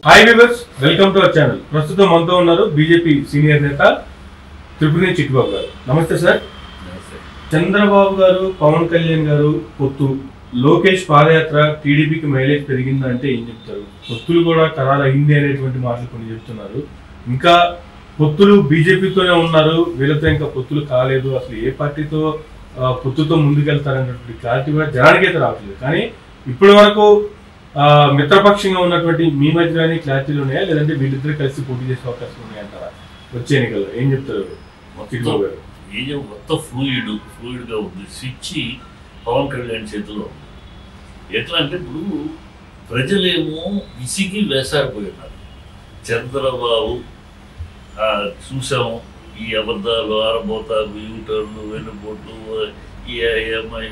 Hi viewers welcome to our channel ప్రస్తుతం మనతో ఉన్నారు బీజేపీ సీనియర్ నేత త్రిపుణి చిట్టుబాబు గారు నమస్తే సార్ చంద్రబాబు గారు పవన్ కళ్యాణ్ గారు పొత్తు లోకేష్ పాదయాత్ర టీడీపీకి మైలేజ్ పెరిగిందంటే ఏం చెప్తారు పొత్తులు కూడా ఖరారు అయింది అనేటువంటి మాటలు కొన్ని చెప్తున్నారు ఇంకా పొత్తులు బీజేపీతోనే ఉన్నారు వీళ్ళతో ఇంకా పొత్తులు కాలేదు అసలు ఏ పార్టీతో ఆ, పొత్తుతో ముందుకెళ్తారన్నటువంటి క్లారిటీ కూడా జనానికి అయితే రావట్లేదు కానీ ఇప్పటి వరకు ఆ, మిత్రపక్షంగా ఉన్నటువంటి మీ మధ్య కానీ క్లారిటీలు ఉన్నాయా లేదంటే వీళ్ళిద్దరు కలిసి పోటీ చేసే అవకాశం ఉన్నాయంటారా వచ్చే ఎన్నికల్లో ఏం చెప్తారు చిట్టుబాబు గారు ఏదో మొత్తం ఫ్లూయిడ్ ఫ్లూయిడ్గా ఉంది స్విచ్ పవన్ కళ్యాణ్ చేతిలో ఉంది ఎట్లా అంటే ఇప్పుడు ప్రజలేమో విసిగి వేసారిపోయినారు చంద్రబాబు ఆ, చూసాం ఈ అబద్ధాలు ఆరబోతాలు యూటర్లు వెన్నుపోట్లు ఈ ఎంఐ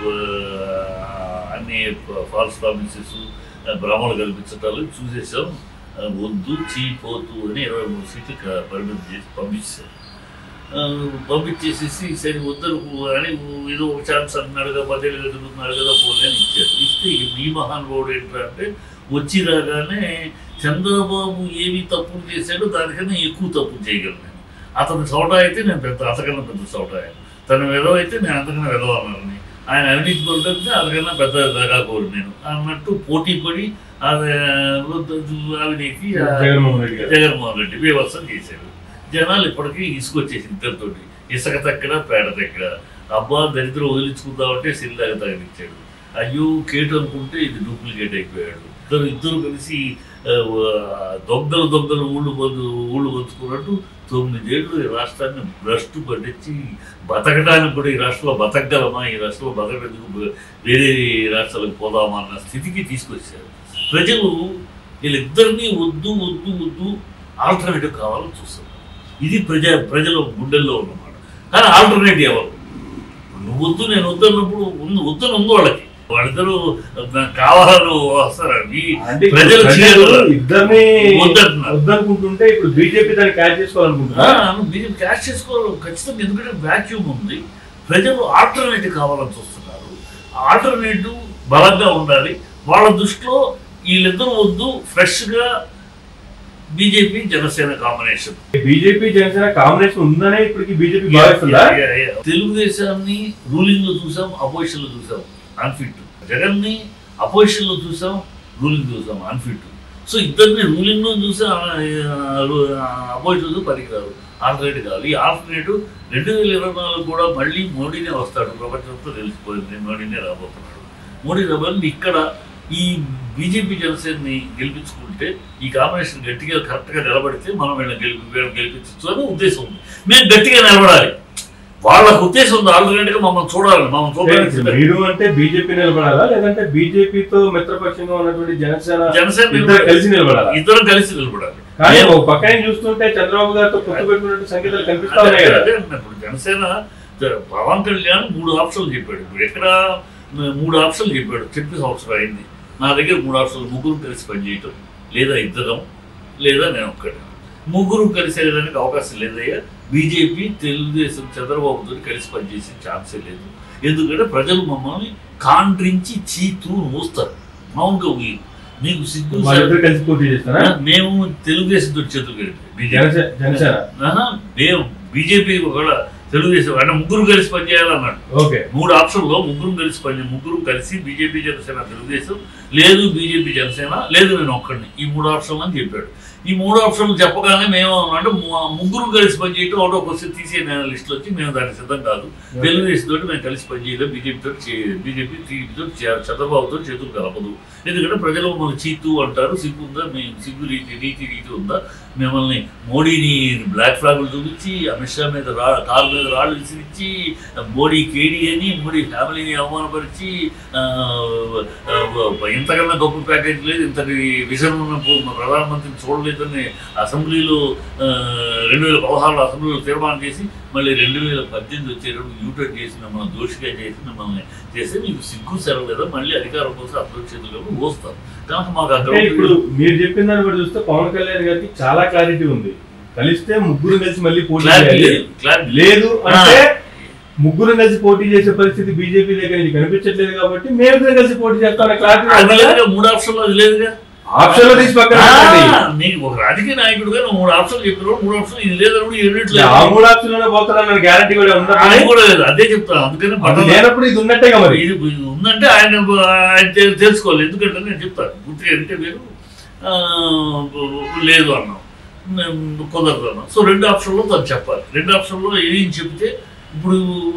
అన్ని ఫాల్స్ ప్రామిసెస్ భ్రమలు కల్పించటాలు చూసేసాం ఆ, వద్దు చీపోతు అని ఇరవై మూడు సీట్లు క- పరిమితం చేసి పంపించారు ఆ, పంపించేసేసి సరే వద్దరు అని ఏదో ఒక ఛాన్స్ అన్నాడుగా పదేళ్ళు ఎదుగుతున్నాడు కదా పోలే అని ఇచ్చారు ఇస్తే ఇక మీ మహానుభావుడు ఏంటంటే వచ్చి రాగానే చంద్రబాబు ఏమి తప్పులు చేశాడో దానికన్నా ఎక్కువ తప్పులు చేయగలను నేను అతను చోట అయితే నేను పెద్ద అంతకన్నా పెద్ద చోట తను వెదవ అయితే నేను అంతకన్నా వెదవ అన్నాను ఆయన అవినీతి పడుతుంటే అంతకన్నా పెద్ద దగాకోరు నేను అన్నట్టు పోటీ పడి అది అవినీతి ఆ, జగన్మోహన్ రెడ్డి గారు జగన్మోహన్ రెడ్డి వ్యవస్థ చేశాడు జనాలు ఇప్పటికీ ఇసుకొచ్చేసి ఇద్దరితోటి ఇసుక తక్కడ పేడ తక్కడ అబ్బా దరిద్రం వదిలించుకుందామంటే సిల్లాగా తగిలించాడు అయ్యో కేటు అనుకుంటే ఇది డూప్లికేట్ అయిపోయాడు ఇద్దరు ఇద్దరు కలిసి ఆ, దొంగలు దొంగలు ఊళ్ళు బంధు ఊళ్ళు పంచుకున్నట్టు తొమ్మిదేళ్ళు ఈ రాష్ట్రాన్ని భ్రష్టు పట్టించి బతకడానికి కూడా ఈ రాష్ట్రంలో బతకగలమా ఈ రాష్ట్రంలో బతకడానికి వేరే రాష్ట్రాలకు పోదామా అన్న స్థితికి తీసుకొచ్చారు ప్రజలు వీళ్ళిద్దరినీ వద్దు వద్దు వద్దు ఆల్టర్నేటివ్ కావాలని చూస్తున్నారు ఇది ప్రజ ప్రజల గుండెల్లో ఉన్నమాట కానీ ఆల్టర్నేటివ్ ఎవరు నువ్వు వద్దు నేను వద్దు అన్నప్పుడు ఉంది వద్దని ఉంది వాళ్ళకి వాళ్ళిద్దరూ నాకు కావాలని వస్తారండి అంటే ఇప్పుడు ప్రజలు ప్రజలు చేయరు. ఇద్దరిని వద్దంటున్నారు. వద్దనుకుంటుంటే ఇప్పుడు బీజేపీ దాన్ని క్యాచ్ చేసుకోవాలనుకుంటున్నా మీరు క్యాష్ చేసుకోవాలి ఖచ్చితంగా ఎందుకంటే వ్యాక్యూమ్ ఉంది ప్రజలు ఆల్టర్నేటివ్ కావాలని చూస్తున్నారు ఆల్టర్నేటివ్ బలంగా ఉండాలి వాళ్ళ దృష్టిలో వీళ్ళిద్దరూ వద్దు ఫ్రెష్గా BJP Janasena combination BJP Janasena combination ఉందనే ఇప్పటికి బీజేపీ భావిస్తుందా Yeah, yeah, yeah. తెలుగుదేశాన్ని రూలింగ్ లో చూసాం అపోజిషన్ లో చూసాం అన్ఫిట్ జగన్ ని అపోజిషన్ లో చూసాం రూలింగ్ చూసాం అన్ఫిట్ సో ఇద్దరిని రూలింగ్ లో చూసాం అపోజిషన్ లో పనికిరారు ఆల్టర్నేటివ్ కాదు ఈ ఆల్టర్నేటివ్ రెండు వేల ఇరవై నాలుగు కూడా మళ్ళీ మోడీనే వస్తాడు ప్రపంచంతో తెలిసిపోయింది మోడీనే రాబోతున్నాడు మోడీ రాబోతుంది ఇక్కడ ఈ బీజేపీ జనసేనని గెలిపించుకుంటే ఈ కాంబినేషన్ గట్టిగా కరెక్ట్గా నిలబడితే మనం వీళ్ళని గెలిపి వీళ్ళని గెలిపించచ్చు అని ఉద్దేశం ఉంది మేము గట్టిగా నిలబడాలి వాళ్ళకు ఉద్దేశం ఉంది ఆల్టర్నేట్ గా మమ్మల్ని చూడాలి మమ్మల్ని చూడడానికి సిద్ధంగా. మీరు అంటే బీజేపీ నిలబడాలా లేదంటే బీజేపీతో మిత్రపక్షంగా ఉన్నటువంటి జనసేన జనసేన ఇద్దరు కలిసి నిలబడాలా ఇద్దరం కలిసి నిలబడాలి కానీ ఒక పక్కన చూస్తుంటే చంద్రబాబు గారితో పొత్తు పెట్టుకున్నట్టు సంకేతాలు కనిపిస్తా ఉన్నాయి అదే- కదా అదే అన్నా ఇప్పుడు జనసేన జ- పవన్ కళ్యాణ్ మూడు ఆప్షన్లు చెప్పాడు ఇప్పుడు ఎక్కడ మ- మూడు ఆప్షన్లు చెప్పాడు చెప్పి సంవత్సరం అయింది నా దగ్గర మూడు ఆప్షన్లు ముగ్గురు కలిసి పనిచేయటం లేదా ఇద్దరం లేదా నేను ఒక్కటి ముగ్గురు కలిసి వెళ్ళడానికి అవకాశం లేదయ్యా బీజేపీ తెలుగుదేశం చంద్రబాబుతో కలిసి పనిచేసే ఛాన్సే లేదు ఎందుకంటే ప్రజలు మమ్మల్ని కాండ్రించి చీతూ మూస్తారు మామూలుగా ఊయి నీకు సిగ్గు వాళ్ళిద్దరు కలిసి పోటీ చేస్తారా మేము తెలుగుదేశం తోటి చేతులు కలిపి జనసేన జనసేన ఆహా, మేము బీజేపీ కూడా తెలుగుదేశం అంటే ముగ్గురు కలిసి పనిచేయాలన్నాడు ఓకే మూడు ఆప్షన్లో ముగ్గురు కలిసి పని ముగ్గురు కలిసి బీజేపీ జనసేన తెలుగుదేశం లేదు బీజేపీ జనసేన లేదు నేను ఒక్కడిని ఈ మూడు ఆప్షన్లు అని చెప్పాడు ఈ మూడు ఆప్షన్లు చెప్పగానే మేము అంటే ము- ముగ్గురు కలిసి పనిచేయటం ఒకటో క్వశ్చన్ తీసే లిస్టులో వచ్చి మేము దానికి సిద్ధం కాదు తెలుగుదేశం తోటి మేము కలిసి పనిచేయలేం బీజేపీ తోటి బీజేపీ టీడీపీతో చంద్రబాబుతో చేతులు కలపదు ఎందుకంటే ప్రజలు మమ్మల్ని చీతు అంటారు సిగ్గు ఉందా మీ సిగ్గు రీతి నీతి రీతి ఉందా మిమ్మల్ని మోడీని బ్లాక్ ఫ్లాగులు చూపించి అమిత్ షా మీద రా కారు మీద రాళ్ళు విసిరించి మోడీ కేడీ అని మోడీ ఫ్యామిలీని అవమానపరిచి ఆ, ఆ, ఇంతకన్నా గొప్ప ప్యాకేజ్ లేదు ఇంతటి విజన్ ఉన్న పో- మా ప్రధానమంత్రిని చూడలేదని అసెంబ్లీలో ఆ, రెండు వేల పదహారులో అసెంబ్లీలో తీర్మానం చేసి మళ్ళీ రెండు వేల పద్దెనిమిది వచ్చేటప్పుడు యూటర్న్ చేసి మిమ్మల్ని దోషిగా చేసి మిమ్మల్ని చేస్తే మీకు సిగ్గు సెలవు లేదా మళ్ళీ అధికారం కోసం అర్థం చేతులకు పోస్తారు కనుక మాకు అక్కడ అంటే ఇప్పుడు మీరు చెప్పిన దాన్ని బట్టి చూస్తే పవన్ కళ్యాణ్ గారికి చాలా క్లారిటీ ఉంది కలిస్తే ముగ్గురు కలిసి మళ్ళీ పోటీ క్లారిటీ చేయాలి లేదు క్లారిటీ లేదు అంటే ముగ్గురు కలిసి పోటీ చేసే పరిస్థితి బీజేపీ దగ్గర నుంచి కనిపించట్లేదు కాబట్టి మేము ఇద్దరం కలిసి పోటీ చేస్తామనే అది క్లారిటీ లేదుగా మూడు ఆప్షన్లు అది లేదుగా ఆప్షన్ లో తీసి పక్కన పెట్టండి. ఆ, నీకు ఒక రాజకీయ నాయకుడుగా నువ్వు మూడు ఆప్షన్లు చెప్పినావు మూడు ఆప్షన్లు ఇది లేదన్నప్పుడు ఆ ఎన్నిట్లేదు మూడు ఆప్షన్ లోనే పోతానన్న గ్యారంటీ కూడా అది ఉన్నప్పుడు కూడా లేదు అదే చెప్తాను అందుకని అది బట్టలు- లేనప్పుడు ఇది ఉన్నట్టేగా మరి ఇది ఇది ఉందంటే ఆయన ఆయన తె- తెలుసుకోవాలి ఎందుకంటే నేను చెప్తాను పూర్తిగా అంటే మీరు ఆ, లేదు అన్నాం నేను కుదరదు అన్నాం సో రెండు ఆప్షన్లో తను చెప్పాలి రెండు ఆప్షన్లో ఏం చెప్తే ఇప్పుడు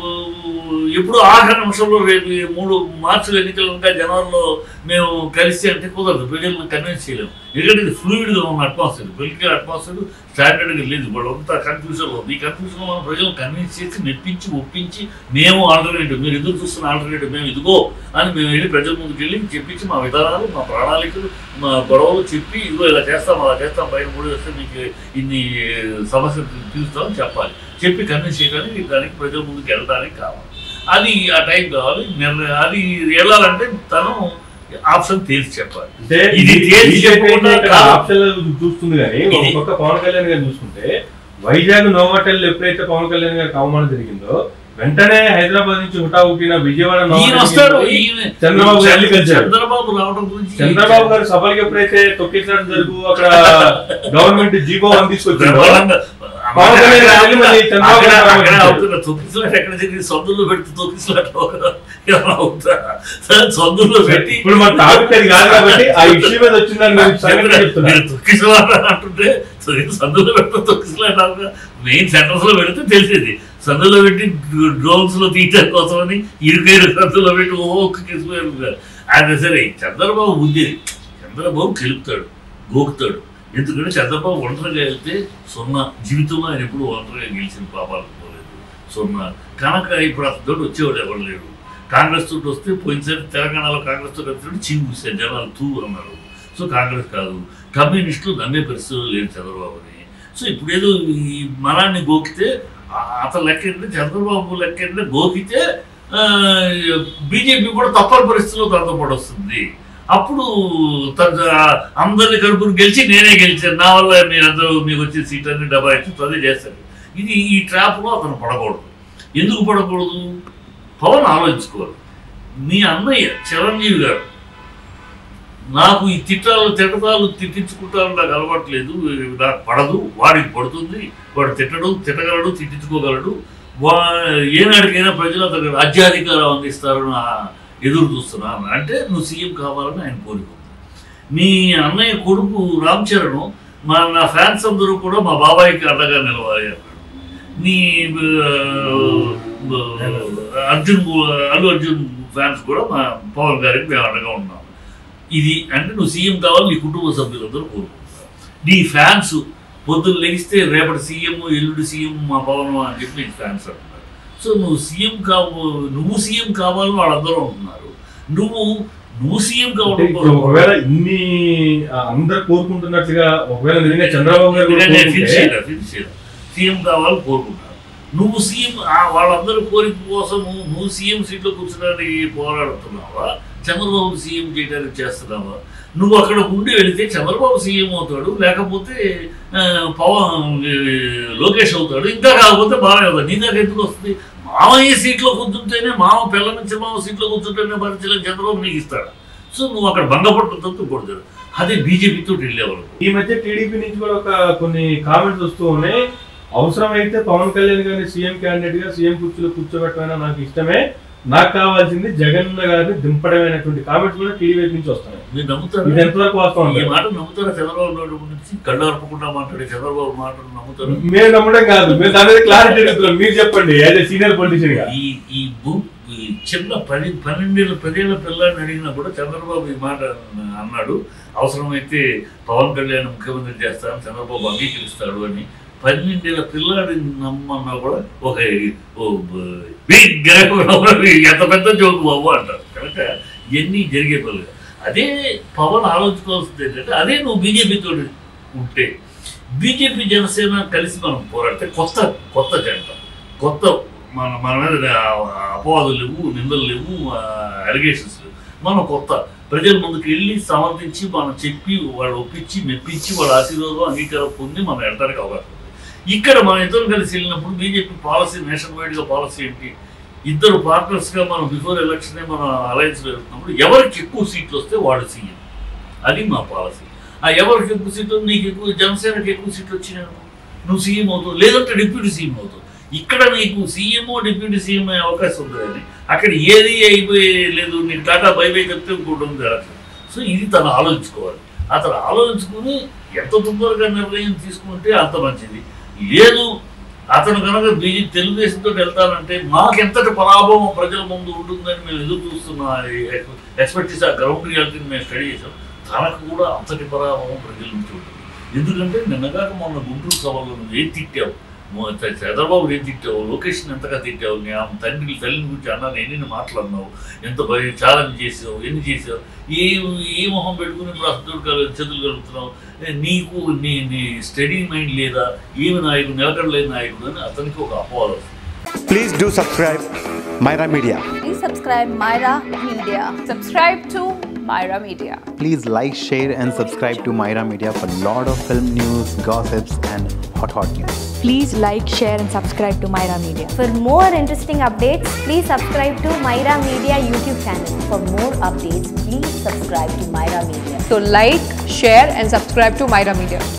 ఎప్పుడు ఆఖరి నిమిషంలో రేపు ఈ మూడు మార్చిలో ఎన్నికలు ఉంటాయి జనవరిలో మేము కలిసి అంటే కుదరదు ప్రజలను కన్విన్స్ చేయలేము ఎందుకంటే ఇది ఫ్లూయిడ్గా ఉన్న అట్మాస్ఫియర్ పొలిటికల్ అట్మాస్ఫియర్ స్టాండర్డ్గా లేదు ఇప్పుడు అంతా కన్ఫ్యూజన్లో ఉంది ఈ కన్ఫ్యూజన్లో మనం ప్రజలను కన్విన్స్ చేసి మెప్పించి ఒప్పించి మేము ఆల్టర్నేటివ్ మీరు ఎదురు చూస్తున్న ఆల్టర్నేటివ్ మేము ఇదిగో అని మేము వెళ్ళి ప్రజల ముందుకు వెళ్ళి చెప్పించి మా విధానాలు మా ప్రణాళికలు మా గొడవలు చెప్పి ఇదిగో ఇలా చేస్తాం అలా చేస్తాం పైన మూడు వేస్తే మీకు ఇన్ని సమస్యలు తీరుస్తామని చెప్పాలి చెప్పి కన్విన్స్ చేయడానికి దానికి ప్రజల ముందుకు వెళ్ళడానికి కావాలి అది ఆ టైం కావాలి నిర్ణయం అది వెళ్ళాలంటే తను ఆప్షన్ తేల్చి చెప్పాలి అంటే ఇది తేల్చి బీజేపీ చెప్పకుండా ఇక్కడ కాదు. ఆప్షన్లు చూస్తుంది కానీ ఒక ఇది- పక్క పవన్ కళ్యాణ్ గారు చూసుకుంటే వైజాగ్ నోవాటెల్ ఎప్పుడైతే పవన్ కళ్యాణ్ గారికి అవమానం జరిగిందో వెంటనే హైదరాబాద్ నుంచి హుటా ఊపిన విజయవాడ ఈయన నోవాటెల్కి వస్తాడు వెళ్ళి ఈయన చంద్రబాబు గారిని కలిశాడు. చంద్రబాబు రావడం గురించి చంద్రబాబు గారు సభలకు ఎప్పుడైతే తొక్కించడం జరుగు అక్కడ గవర్నమెంట్ జీవో అని తీసుకొచ్చిందో బ్రహ్మాండంగా. పవన్ కళ్యాణ్ గారు వెళ్ళి మళ్ళీ చంద్రబాబు అక్కడ- గారు అక్కడ పరామర్శించారు. అవుతున్న తొక్కిసలాట ఎక్కడ జరిగింది సొందుల్లో పెడితే తొక్కిసలాట ఏమైనా అవుతా సొందుల్లో పెట్టి ఇప్పుడు మన టాపిక్ అది కాదు కాబట్టి ఆ ఇష్యూ మీద వచ్చిందని నేను సంగతి చెప్తున్నా మీరు తొక్కిసలాట అంటుంటే సందులో పెడితే తొక్కిసలాట మెయిన్ సెంటర్స్ లో పెడితే తెలిసేది సందులో పెట్టి డ్రోన్స్ లో తీయటం కోసమని ఇరుకైరు సందులో పెట్టి ఓ కిసిపోయారు ఆయన సరే చంద్రబాబు బుద్ధి చంద్రబాబు గెలుపుతాడు గోకుతాడు ఎందుకంటే చంద్రబాబు ఒంటరిగా వెళ్తే సున్నా జీవితంలో ఆయన ఎప్పుడు ఒంటరిగా గెలిచిన పాపాలు పోలేదు సున్నా కనుక ఇప్పుడు అతను వచ్చేవాడు ఎవరు లేడు కాంగ్రెస్ తోటి వస్తే పోయినసారి తెలంగాణలో కాంగ్రెస్ తోటి వచ్చినప్పుడు చీము కూర్చారు జనాలు తూ అన్నారు సో కాంగ్రెస్ కాదు కమ్యూనిస్టులు నమ్మే పరిస్థితులు లేరు చంద్రబాబుని సో ఇప్పుడు ఏదో ఈ మనాన్ని గోకితే ఆ- అతను లెక్క ఏంటంటే చంద్రబాబు లెక్క ఏంటంటే గోకితే బీజేపీ కూడా తప్పని పరిస్థితిలో దాంతో పాటు వస్తుంది అప్పుడు తన అందరిని కడుపును గెలిచి నేనే గెలిచాను నా వల్ల మీరందరూ మీకు వచ్చే సీట్ అన్ని డబ్బా ఇచ్చి అదే చేస్తారు ఇది ఈ ట్రాప్లో అతను పడకూడదు ఎందుకు పడకూడదు పవన్ ఆలోచించుకోవాలి మీ అన్నయ్య చిరంజీవి గారు నాకు ఈ తిట్టాలు తిట్టడాలు తిట్టించుకుంటాను నాకు అలవాట్లేదు నాకు పడదు వాడికి పడుతుంది వాడు తిట్టడు తిట్టగలడు తిట్టించుకోగలడు వా ఏనాటికైనా ప్రజలు అతనికి రాజ్యాధికారం అందిస్తారని ఆ- ఎదురు చూస్తున్నాను అంటే నువ్వు సీఎం కావాలని ఆయన కోరుకుంది మీ అన్నయ్య కొడుకు రామ్ చరణ్ మా నా ఫ్యాన్స్ అందరూ కూడా మా బాబాయ్కి అండగా నిలవాలి అన్నాడు నీ ఆ, అర్జున్ అల్లు అర్జున్ ఫ్యాన్స్ కూడా మా పవన్ గారికి మేము అండగా ఉన్నాం ఇది అంటే నువ్వు సీఎం కావాలి నీ కుటుంబ సభ్యులందరూ కోరుకుంటారు నీ ఫ్యాన్స్ పొద్దున్న లెగిస్తే రేపటి సీఎం ఎల్లుడి సీఎం మా పవన్ అని చెప్పి నీకు ఫ్యాన్స్ అంటున్నారు సో నువ్వు సీఎం కావు నువ్వు సీఎం కావాలని వాళ్ళందరూ అంటున్నారు నువ్వు నువ్వు సీఎం అంటే కావడం ఇప్పుడు ఒకవేళ ఇన్ని ఆ, అందరు కోరుకుంటున్నట్లుగా ఒకవేళ నిజంగా చంద్రబాబు గారు కూడా కోరుకుంటే, సీఎం కావాలని కోరుకుంటారు నువ్వు సీఎం వాళ్ళందరూ కోరిక కోసం నువ్వు సీఎం సీట్లో కూర్చోడానికి పోరాడుతున్నావా చంద్రబాబు సీఎం చేయడానికి చేస్తున్నావా నువ్వు అక్కడ ఉండి వెళితే చంద్రబాబు సీఎం అవుతాడు లేకపోతే ఆ, పవన్ ఆ, లోకేష్ అవుతాడు ఇంకా కాకపోతే బాగా అవుతాడు నీ దాకా ఎందుకు వస్తుంది మామయ్య సీట్లో కూర్చుంటేనే మామ పిల్ల నుంచి మామ సీట్లో కూర్చుంటేనే భరించలేని చంద్రబాబు నీకు ఇస్తాడు సో నువ్వు అక్కడ భంగపడుతుందంతా కొడతాడు అదే బీజేపీతో వెళ్ళేవాళ్ళు ఈ మధ్య టీడీపీ నుంచి కూడా ఒక కొన్ని కామెంట్స్ వస్తూ ఉన్నాయి అవసరమైతే పవన్ కళ్యాణ్ గారిని సీఎం క్యాండిడేట్ గా సీఎం కుర్చీలో కూర్చోబెట్టమైనా నాకు ఇష్టమే నాకు కావాల్సింది జగన్ గారిని దింపడమైనటువంటి కామెంట్స్ కూడా టీడీ వైపు నుంచి వస్తున్నాయి మీరు నమ్ముతారు ఇది ఎంతవరకు వాస్తవం ఈ అంటారు? మాట నమ్ముతారా చంద్రబాబు నాయుడు గురించి కళ్ళు అర్పకుండా మాట్లాడే చంద్రబాబు మాటలు నమ్ముతారు మేము నమ్మడం కాదు మేము దాని మీద క్లారిటీ అడుగుతున్నాం మీరు చెప్పండి యాజ్ ఎ సీనియర్ పొలిటీషియన్ గా ఈ ఈ భూ ఈ చిన్న పది పన్నెండేళ్ళ పదేళ్ల పిల్లాన్ని అడిగినా కూడా చంద్రబాబు ఈ మాట అన్నాడు అవసరమైతే పవన్ కళ్యాణ్ ముఖ్యమంత్రి చేస్తానని చంద్రబాబు అంగీకరిస్తాడు అని పన్నెండేళ్ళ పిల్లాడిని నమ్మన్నా కూడా ఒక ఓ బ- big guy ఎంత పెద్ద జోకు బాబు అంటారు కనుక ఇవన్నీ జరిగే పనులు అదే పవన్ ఆలోచించుకోవాల్సింది ఏంటంటే అదే నువ్వు బీజేపీతో ఉంటే బీజేపీ జనసేన కలిసి మనం పోరాడితే కొత్త కొత్త జంట కొత్త మన మన మీద అపవాదులు లేవు నిందలు లేవు అలిగేషన్స్ లేవు మనం కొత్త ప్రజల ముందుకు వెళ్ళి సమర్థించి మనం చెప్పి వాళ్ళు ఒప్పించి మెప్పించి వాళ్ళ ఆశీర్వాదం అంగీకారం పొంది మనం వెళ్ళడానికి అవకాశం ఉంది ఇక్కడ మన ఇద్దరు కలిసి వెళ్ళినప్పుడు బీజేపీ పాలసీ నేషన్ వైడ్గా పాలసీ ఏంటి ఇద్దరు పార్ట్నర్స్గా మనం బిఫోర్ ఎలక్షనే మనం అలయన్స్లో వెళ్తున్నప్పుడు ఎవరికి ఎక్కువ సీట్లు వస్తే వాడు సీఎం అది మా పాలసీ ఆ ఎవరికి ఎక్కువ సీట్లు నీకు ఎక్కువ జనసేనకి ఎక్కువ సీట్లు వచ్చినాయి అనుకో, నువ్వు సీఎం అవుతావు లేదంటే డిప్యూటీ సీఎం అవుతావు ఇక్కడ నీకు సీఎంఓ డిప్యూటీ సీఎం అయ్యే అవకాశం ఉంది కానీ అక్కడ ఏది అయిపోయి లేదు నీకు టాటా బై బై చెప్తే ఇంకోటి ఉంది జరగదు సో ఇది తను ఆలోచించుకోవాలి అతను ఆలోచించుకుని ఎంత తొందరగా నిర్ణయం తీసుకుంటే అంత మంచిది లేదు అతను కనుక బీజేపీ తెలుగుదేశంతో వెళ్తానంటే మాకు ఎంతటి పరాభవం ప్రజల ముందు ఉంటుందని మేము ఎదురు చూస్తున్న ఎక్స్పెక్ట్ చేసి ఆ గ్రౌండ్ రియాలిటీని మేము స్టడీ చేసాం తనకు కూడా అంతటి పరాభవం ప్రజల నుంచి ఉంటుంది ఎందుకంటే నిన్నగాక మొన్న గుంటూరు సభలో నువ్వు ఏం తిట్టావు మొ- చ- చంద్రబాబు ఏం తిట్టావు లోకేష్ ఎంతగా తిట్టావు నీ ఆమె తండ్రి తల్లిని గురించి అన్నాను ఎన్ని మాట్లాడినావు ఎంత భయ ఛాలెంజ్ చేసావు ఎన్ని చేసావు ఏ ఏ మొహం పెట్టుకుని ఇప్పుడు అసలు కలు చేతులు కలుగుతున్నావు ఏ నీకు నీ నీ స్టడీ మైండ్ లేదా ఏమి నాయకుడు నిలకడలేని నాయకుడు అని అతనికి ఒక అపవాదం Please do subscribe Myra Media. Please subscribe Myra Media. Subscribe to Myra Media. Please like, share, and subscribe to Myra Media for lot of film news, gossips, and hot hot news. Please like, share, and subscribe to Myra Media. For more interesting updates, please subscribe to Myra Media YouTube channel. For more updates, please subscribe to Myra Media. So, like, share, and subscribe to Myra Media.